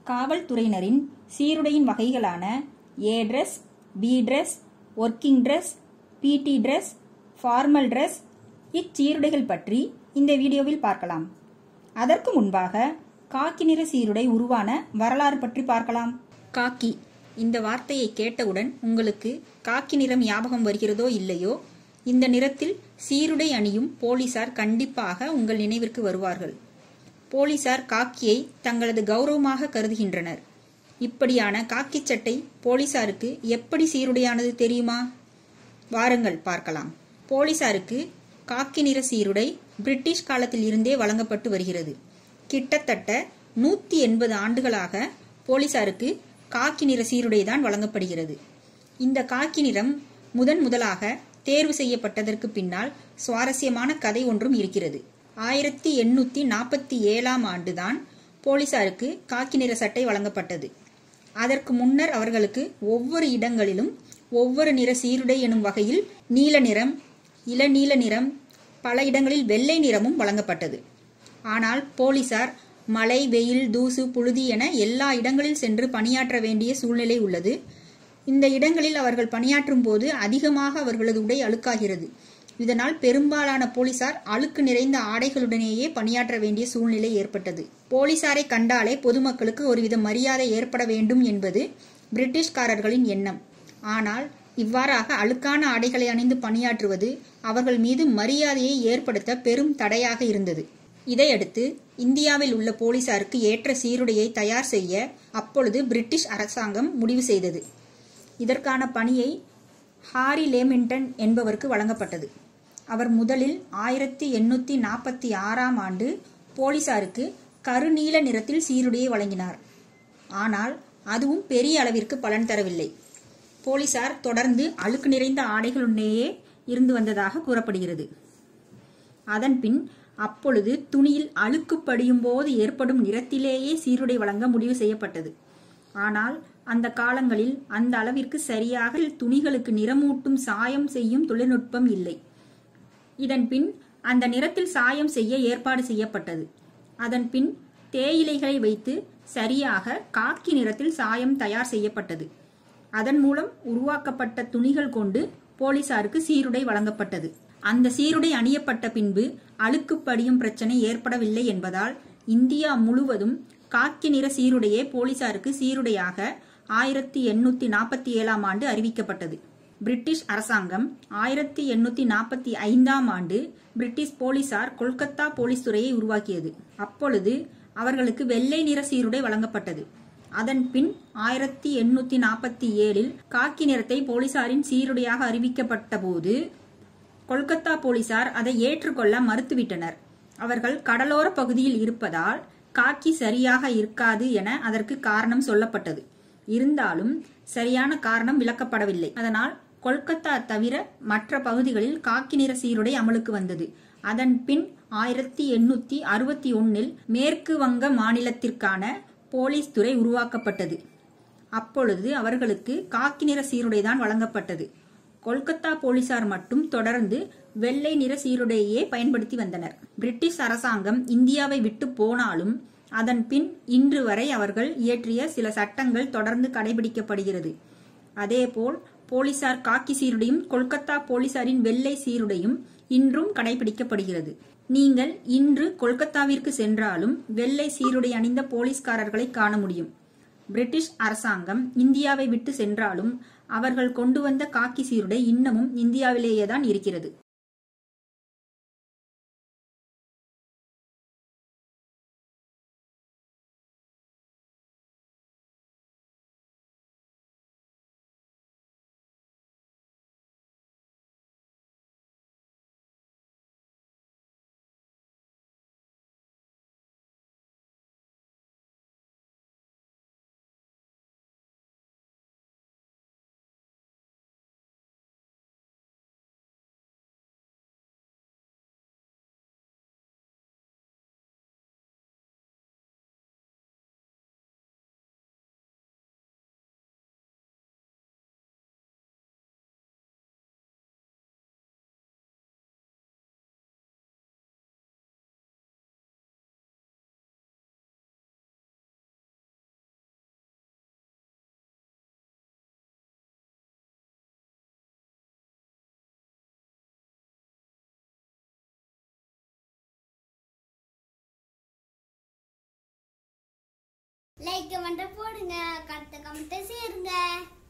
காவல்துறையினரின் சீருடையின் வகைகளான A dress B dress working dress PT dress formal dress இச்சீருடைகள் பற்றி இந்த வீடியோவில் பார்க்கலாம் அதற்கு முன்பாக காக்கி நிற சீருடை உருவான வரலாறு பற்றி பார்க்கலாம் காக்கி இந்த வார்த்தையை கேட்டவுடன் உங்களுக்கு காக்கி நிறம் ஞாபகம் வருகிறதோ இல்லையோ இந்த நிறத்தில் சீருடை அணியும் போலீசார் கண்டிப்பாக உங்கள் நினைவிற்கு வருவார்கள் போலீசார் காக்கியை தங்களது கௌரவமாக கருதுகின்றனர் இப்படியான காக்கி சட்டை போலீசாருக்கு எப்படி சீருடையானது தெரியுமா வாருங்கள் பார்க்கலாம் போலீசாருக்கு காக்கி நிற சீருடை பிரிட்டிஷ் காலத்தில் இருந்தே வழங்கப்பட்டு வருகிறது கிட்டத்தட்ட நூத்தி எண்பது ஆண்டுகளாக போலீசாருக்கு காக்கி நிற சீருடை தான் வழங்கப்படுகிறது இந்த காக்கி நிறம் முதன் முதலாக தேர்வு செய்யப்பட்டதற்கு பின்னால் சுவாரஸ்யமான கதை ஒன்றும் இருக்கிறது ஆயிரத்தி எண்ணூத்தி நாற்பத்தி ஏழாம் ஆண்டுதான் போலீசாருக்கு காக்கி நிற சட்டை வழங்கப்பட்டது அதற்கு முன்னர் அவர்களுக்கு ஒவ்வொரு இடங்களிலும் ஒவ்வொரு நிற சீருடை எனும் வகையில் நீல நிறம் இளநீல நிறம் பல இடங்களில் வெள்ளை நிறமும் வழங்கப்பட்டது ஆனால் போலீசார் மழை வெயில் தூசு புழுதி என எல்லா இடங்களில் சென்று பணியாற்ற வேண்டிய சூழ்நிலை உள்ளது இந்த இடங்களில் அவர்கள் பணியாற்றும் போது அதிகமாக அவர்களது உடை அழுக்காகிறது இதனால் பெரும்பாலான போலீசார் அழுக்கு நிறைந்த ஆடைகளுடனேயே பணியாற்ற வேண்டிய சூழ்நிலை ஏற்பட்டது போலீசாரை கண்டாலே பொதுமக்களுக்கு ஒருவித மரியாதை ஏற்பட வேண்டும் என்பது பிரிட்டிஷ்காரர்களின் எண்ணம் ஆனால் இவ்வாறாக அழுக்கான ஆடைகளை அணிந்து பணியாற்றுவது அவர்கள் மீது மரியாதையை ஏற்படுத்த பெரும் தடையாக இருந்தது இதையடுத்து இந்தியாவில் உள்ள போலீசாருக்கு ஏற்ற சீருடையை தயார் செய்ய அப்பொழுது பிரிட்டிஷ் அரசாங்கம் முடிவு செய்தது இதற்கான பணியை ஹாரி லேமிண்டன் என்பவருக்கு வழங்கப்பட்டது அவர் முதலில் ஆயிரத்தி எண்ணூத்தி நாற்பத்தி ஆறாம் ஆண்டு போலீசாருக்கு கருநீல நிறத்தில் சீருடையை வழங்கினார் ஆனால் அதுவும் பெரிய அளவிற்கு பலன் தரவில்லை போலீசார் தொடர்ந்து அழுக்கு நிறைந்த ஆடைகளுடனேயே இருந்து வந்ததாக கூறப்படுகிறது அதன்பின் அப்பொழுது துணியில் அழுக்கு படியும் போது ஏற்படும் நிறத்திலேயே சீருடை வழங்க முடிவு செய்யப்பட்டது ஆனால் அந்த காலங்களில் அந்த அளவிற்கு சரியாக துணிகளுக்கு நிறமூட்டும் சாயம் செய்யும் தொழில்நுட்பம் இல்லை இதன் பின் அந்த நிறத்தில் சாயம் செய்ய ஏற்பாடு செய்யப்பட்டது அதன் பின் தேயிலைகளை வைத்து சரியாக காக்கி நிறத்தில் சாயம் தயார் செய்யப்பட்டது அதன் மூலம் உருவாக்கப்பட்ட துணிகள் கொண்டு போலீசாருக்கு சீருடை வழங்கப்பட்டது அந்த சீருடை அணியப்பட்ட பின்பு அழுக்கு படியும் பிரச்சனை ஏற்படவில்லை என்பதால் இந்தியா முழுவதும் காக்கி நிற சீருடையே போலீசாருக்கு சீருடையாக ஆயிரத்தி எண்ணூத்தி நாற்பத்தி ஏழாம் ஆண்டு அறிவிக்கப்பட்டது பிரிட்டிஷ் அரசாங்கம் ஆயிரத்தி எண்ணூத்தி நாற்பத்தி ஐந்தாம் ஆண்டு பிரிட்டிஷ் போலீசார் கொல்கத்தா போலீஸ் துறையை உருவாக்கியது அப்பொழுது அவர்களுக்கு வெள்ளை நிற சீருடை வழங்கப்பட்டது அதன் பின் ஆயிரத்தி எண்ணூத்தி நாற்பத்தி ஏழில் காக்கி நிறத்தை போலீசாரின் சீருடையாக அறிவிக்கப்பட்ட போது கொல்கத்தா போலீசார் அதை ஏற்றுக்கொள்ள மறுத்துவிட்டனர் அவர்கள் கடலோர பகுதியில் இருப்பதால் காக்கி சரியாக இருக்காது என அதற்கு காரணம் சொல்லப்பட்டது இருந்தாலும் சரியான காரணம் விளக்கப்படவில்லை அதனால் கொல்கத்தா தவிர மற்ற பகுதிகளில் காக்கி நிற சீருடை அமலுக்கு வந்தது அதன் பின் ஆயிரத்தி எண்ணூத்தி அறுபத்தி ஒன்னில் மேற்கு வங்க மாநிலத்திற்கான போலீஸ் துறை உருவாக்கப்பட்டது அப்பொழுது அவர்களுக்கு காக்கி நிற சீருடைதான் வழங்கப்பட்டது கொல்கத்தா போலீசார் மட்டும் தொடர்ந்து வெள்ளை நிற சீருடையே பயன்படுத்தி வந்தனர் பிரிட்டிஷ் அரசாங்கம் இந்தியாவை விட்டு போனாலும் அதன் பின் இன்று வரை அவர்கள் இயற்றிய சில சட்டங்கள் தொடர்ந்து கடைபிடிக்கப்படுகிறது அதேபோல் போலீசார் காக்கி சீருடையும் கொல்கத்தா போலீசாரின் வெள்ளை சீருடையும் இன்றும் கடைபிடிக்கப்படுகிறது நீங்கள் இன்று கொல்கத்தாவிற்கு சென்றாலும் வெள்ளை சீருடை அணிந்த போலீஸ்காரர்களை காண முடியும் பிரிட்டிஷ் அரசாங்கம் இந்தியாவை விட்டு சென்றாலும் அவர்கள் கொண்டு வந்த காக்கி சீருடை இன்னமும் இந்தியாவிலேயேதான் இருக்கிறது லைக் கமெண்ட் போடுங்க கருத்து கமெண்ட் சேருங்க